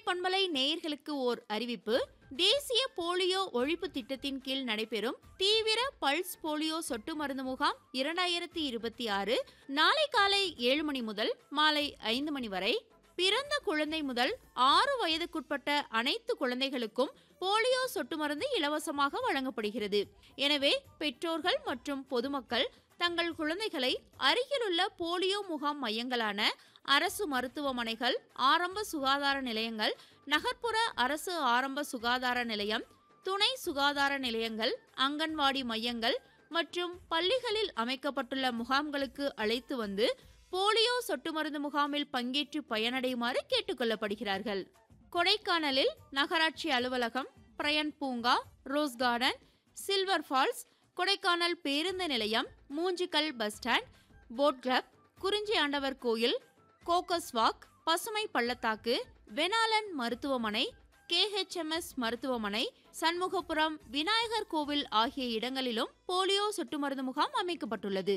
பண்பலை நேயர்களுக்கு ஓர் அறிவிப்பு தேசிய போலியோ ஒழிப்பு திட்டத்தின் கீழ் நடைபெறும் தீவிர பல்ஸ் போலியோ சொட்டு மருந்து முகாம் இரண்டாயிரத்தி இருபத்தி ஆறு நாளை காலை ஏழு மணி முதல் மாலை ஐந்து மணி வரை பிறந்த குழந்தை முதல் ஆறு வயதுக்குட்பட்ட அனைத்து குழந்தைகளுக்கும் போலியோ சொட்டு மருந்து இலவசமாக வழங்கப்படுகிறது எனவே பெற்றோர்கள் மற்றும் பொதுமக்கள் தங்கள் குழந்தைகளை அருகிலுள்ள போலியோ முகாம் மையங்களான அரசு மருத்துவமனைகள் ஆரம்ப சுகாதார நிலையங்கள் நகர்ப்புற அரசு ஆரம்ப சுகாதார நிலையம் துணை சுகாதார நிலையங்கள் அங்கன்வாடி மையங்கள் மற்றும் பள்ளிகளில் அமைக்கப்பட்டுள்ள முகாம்களுக்கு அழைத்து வந்து போலியோ சொட்டு மருந்து முகாமில் பங்கேற்று பயனடையுமாறு கேட்டுக்கொள்ளப்படுகிறார்கள் கொடைக்கானலில் நகராட்சி அலுவலகம் பிரயன் பூங்கா rose garden silver falls Kodaikanal பேருந்து நிலையம் Moonjikal bus stand boat club Kurinji Andavar கோயில் கோக்கஸ் வாக் பசுமை பள்ளத்தாக்கு வெனாலன் மருத்துவமனை கேஹெச்எம்எஸ் மருத்துவமனை சண்முகபுரம் விநாயகர் கோவில் ஆகிய இடங்களிலும் போலியோ சொட்டு மருந்து முகாம் அமைக்கப்பட்டுள்ளது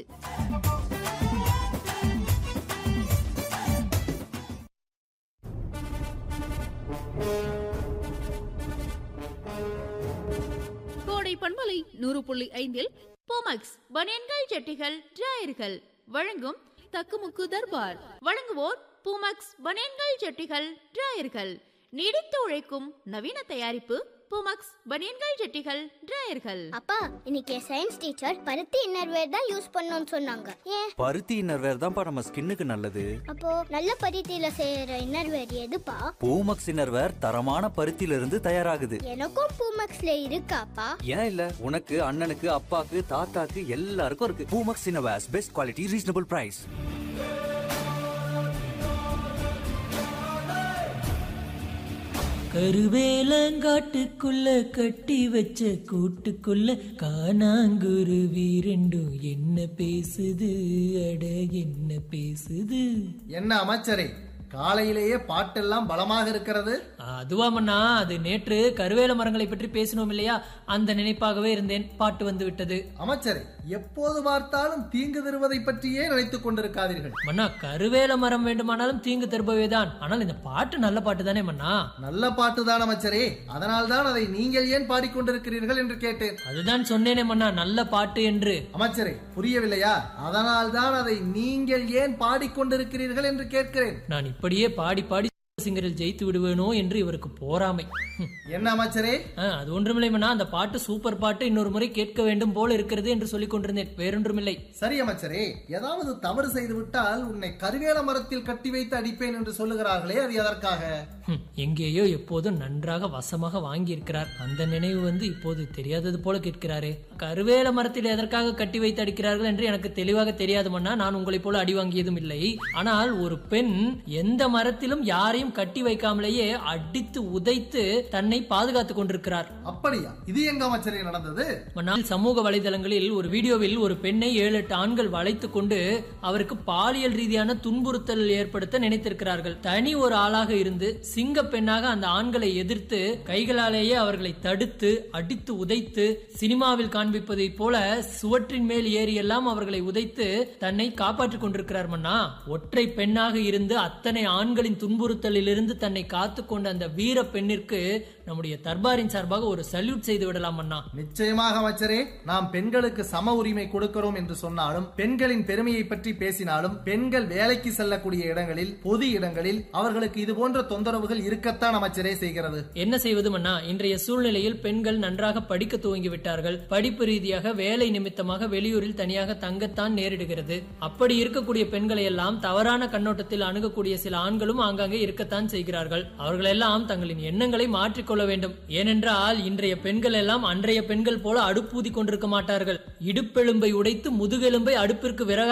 கோடை பண்பலை நூறு புள்ளி ஐந்தில் போமக்ஸ் பனியன்கள் ஜட்டிகள் டிராயர்கள் வழங்கும் தக்குமுக்கு தர்பார் வழங்குவோர் பூமக்ஸ் பனியன்கள் ஜட்டிகள் டிராயர்கள் நீடித்து உழைக்கும் நவீன தயாரிப்பு பூமக்ஸ் பனியன்கள் ஜட்டிகள் டிராயர்கள் அப்பா இன்னைக்கு சயின்ஸ் டீச்சர் பருத்தி இன்னர்வேர் தான் யூஸ் பண்ணணும்னு சொன்னாங்க ஏன் பருத்தி இன்னர்வேர் தான்ப்பா நம்ம ஸ்கின்னுக்கு நல்லது அப்போ நல்ல பருத்தியில செய்யற இன்னர்வேர் எதுப்பா பூமக்ஸ் இன்னர்வேர் தரமான பருத்தியில இருந்து தயாராகுது எனக்கும் பூமக்ஸ்ல இருக்காப்பா ஏன் இல்ல உனக்கு அண்ணனுக்கு அப்பாக்கு தாத்தாக்கு எல்லாருக்கும் இருக்கு Poomex innerwears best quality reasonable price கருவேலங்காட்டுக்குள்ள கட்டி வச்ச கூட்டுக்குள்ள காணாங்குருவி ரெண்டும் என்ன பேசுது அட என்ன பேசுது என்ன அமைச்சரே காலையிலேயே பாட்டெல்லாம் பலமாக இருக்கிறது அதுவாமண்ணா அது நேற்று கருவேல மரங்களை பற்றி பேசினோம் இல்லையா அந்த நினைப்பாகவே இருந்தேன் பாட்டு வந்து விட்டது அமைச்சரே எப்போது பார்த்தாலும் தீங்கு தருவதை பற்றியே நினைத்துக் கொண்டிருக்காதீர்கள் மன்னா கருவேல மரம் வேண்டுமானாலும் தீங்கு தருபவேதான் ஆனால் இந்த பாட்டு நல்ல பாட்டு தானே மன்னா நல்ல பாட்டு தான் அமைச்சரே அதனால்தான் அதை நீங்கள் ஏன் பாடிக்கொண்டிருக்கிறீர்கள் என்று கேட்டேன் அதுதான் சொன்னேனே மன்னா நல்ல பாட்டு என்று அமைச்சரே புரியவில்லையா அதனால்தான் அதை நீங்கள் ஏன் பாடிக்கொண்டிருக்கிறீர்கள் என்று கேட்கிறேன் நான் இப்படியே பாடி பாடி சிங்கரில் ஜெயித்து விடுவேனோ என்று இவருக்கு போராமை ஹம். என்ன அமைச்சரே ஆ, அது ஒன்றுமில்லை மன்னா அந்த பாட்டு சூப்பர் பாட்டு இன்னொரு முறை கேட்க வேண்டும் போல இருக்கிறது என்று சொல்லிக் கொண்டிருந்தேன் வேறொன்றுமில்லை சரி அமைச்சரே ஏதாவது தவறு செய்து விட்டால் உன்னை கருவேல மரத்தில் கட்டி வைத்து அடிப்பேன் என்று சொல்லுகிறார்களே அது எதற்காக ஹம், எங்கேயோ எப்போதும் நன்றாக வசமாக வாங்கி இருக்கிறார் அந்த நினைவு வந்து இப்போது தெரியாதது போல கேட்கிறாரே கருவேல மரத்தில் எதற்காக கட்டி வைத்து அடிக்கிறார்கள் என்று எனக்கு தெளிவாக தெரியாது மன்னா நான் உங்களைப் போல அடி வாங்கியதும் இல்லை ஆனால் ஒரு பெண் எந்த மரத்திலும் யாரையும் கட்டி வைக்காமலேயே அடித்து உதைத்து தன்னை பாதுகாத்துக் கொண்டிருக்கிறார் அப்படியா இது எங்க அமைச்சரே நடந்தது மன்னால் சமூக வலைதளங்களில் ஒரு வீடியோவில் ஒரு பெண்ணை ஏழு எட்டு ஆண்கள் வளைத்துக் கொண்டு அவருக்கு பாலியல் ரீதியான துன்புறுத்தல் ஏற்படுத்த நினைத்திருக்கிறார்கள் தனி ஒரு ஆளாக இருந்து சிங்க பெண்ணாக அந்த ஆண்களை எதிர்த்து கைகளாலேயே அவர்களை தடுத்து அடித்து உதைத்து சினிமாவில் காண்பிப்பதை போல சுவற்றின் மேல் ஏறி எல்லாம் அவர்களை உதைத்து தன்னை காப்பாற்றிக் கொண்டிருக்கிறார் மன்னா ஒற்றை பெண்ணாக இருந்து அத்தனை ஆண்களின் துன்புறுத்தலிலிருந்து தன்னை காத்துக் கொண்ட அந்த வீர பெண்ணிற்கு நம்முடைய தர்பாரின் சார்பாக ஒரு சல்யூட் செய்து விடலாம் மன்னா நிச்சயமாக அமைச்சரே நாம் பெண்களுக்கு சம உரிமை கொடுக்கிறோம் என்று சொன்னாலும் பெண்களின் பெருமையை பற்றி பேசினாலும் பெண்கள் வேலைக்கு செல்லக்கூடிய இடங்களில் பொது இடங்களில் அவர்களுக்கு இது போன்ற தொந்தரவுகள் இருக்கத்தான் அமைச்சரே செய்கிறது என்ன செய்வது மன்னா இன்றைய சூழ்நிலையில் பெண்கள் நன்றாக படிக்க துவங்கி விட்டார்கள் படிப்பு ரீதியாக வேலை நிமித்தமாக வெளியூரில் தனியாக தங்கத்தான் நேரிடுகிறது அப்படி இருக்கக்கூடிய பெண்களை எல்லாம் தவறான கண்ணோட்டத்தில் அணுகக்கூடிய சில ஆண்களும் ஆங்காங்கே இருக்கத்தான் செய்கிறார்கள் அவர்களெல்லாம் தங்களின் எண்ணங்களை மாற்றிக்கொள்ள வேண்டும் ஏனென்றால் இன்றைய பெண்கள் எல்லாம் அன்றைய பெண்கள் போல அடுப்பூதி கொண்டிருக்க மாட்டார்கள் இடுப்பெலும்பை உடைத்து முதுகெலும்பை அடுப்பிற்கு விறக